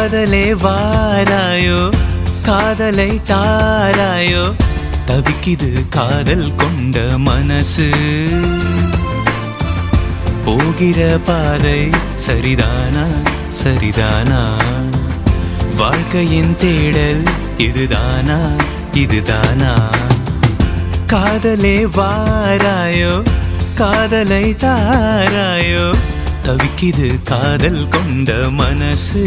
காதலே வாராயோ காதலை தாராயோ தவிக்குது காதல் கொண்ட மனசு போகிற பாதை சரிதானா சரிதானா வாழ்க்கையின் தேடல் இதுதானா இதுதானா காதலே வாராயோ காதலை தாராயோ தவிக்குது காதல் கொண்ட மனசு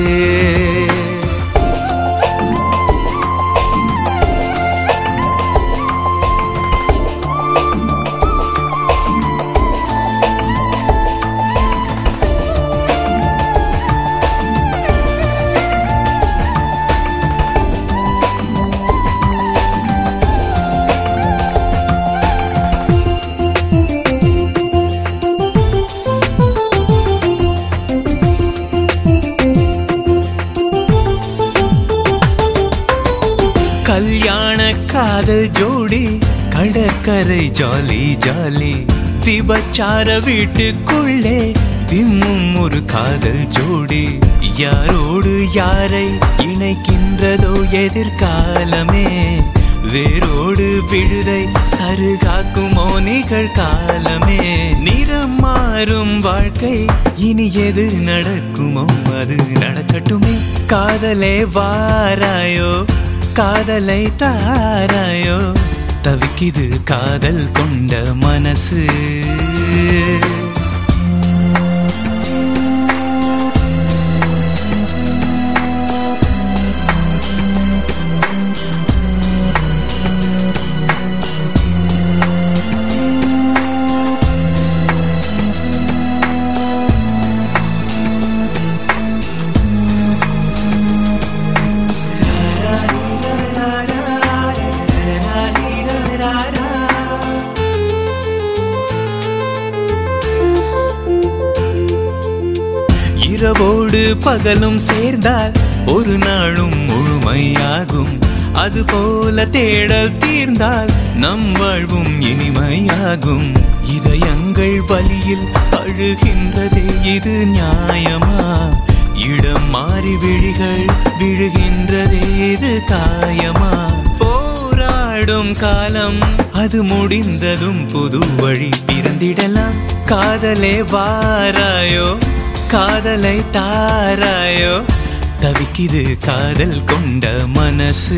கல்யாண காதல் ஜோடி கடற்கரை ஜாலி ஜாலி விபச்சார வீட்டுக்குள்ளே விம்மும் ஒரு காதல் ஜோடி யாரோடு யாரை இணைக்கின்றதோ எதிர்காலமே வேரோடு விழுதை சருகாக்குமோ நிகழ்காலமே நிறம் மாறும் வாழ்க்கை இனி எது நடக்குமோ அது நடக்கட்டுமே காதலே வாராயோ காதலை தாராயோ தவிக்குது காதல் கொண்ட மனசு இரவோடு பகலும் சேர்ந்தால் ஒரு நாளும் முழுமையாகும் அதுபோல தேடல் தீர்ந்தால் நம் வாழ்வும் இனிமையாகும் இதயங்கள் வழியில் அழுகின்றதே இது நியாயமா இடம் மாறி விழிகள் விழுகின்றதே இது காயமா போராடும் காலம் அது முடிந்ததும் புது வழி பிறந்திடலாம் காதலே வாராயோ காதலை தாராயோ தவிக்குது காதல் கொண்ட மனசு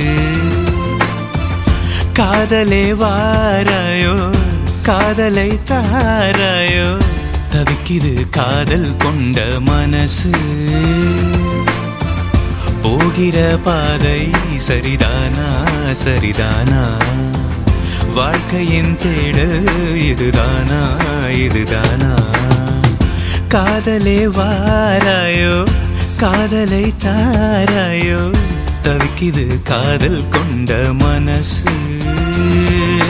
காதலே வாராயோ காதலை தாராயோ தவிக்குது காதல் கொண்ட மனசு போகிற பாதை சரிதானா சரிதானா வாழ்க்கையின் தேடல் இதுதானா இதுதானா காதலே வாராயோ காதலை தாராயோ தவிக்குது காதல் கொண்ட மனசு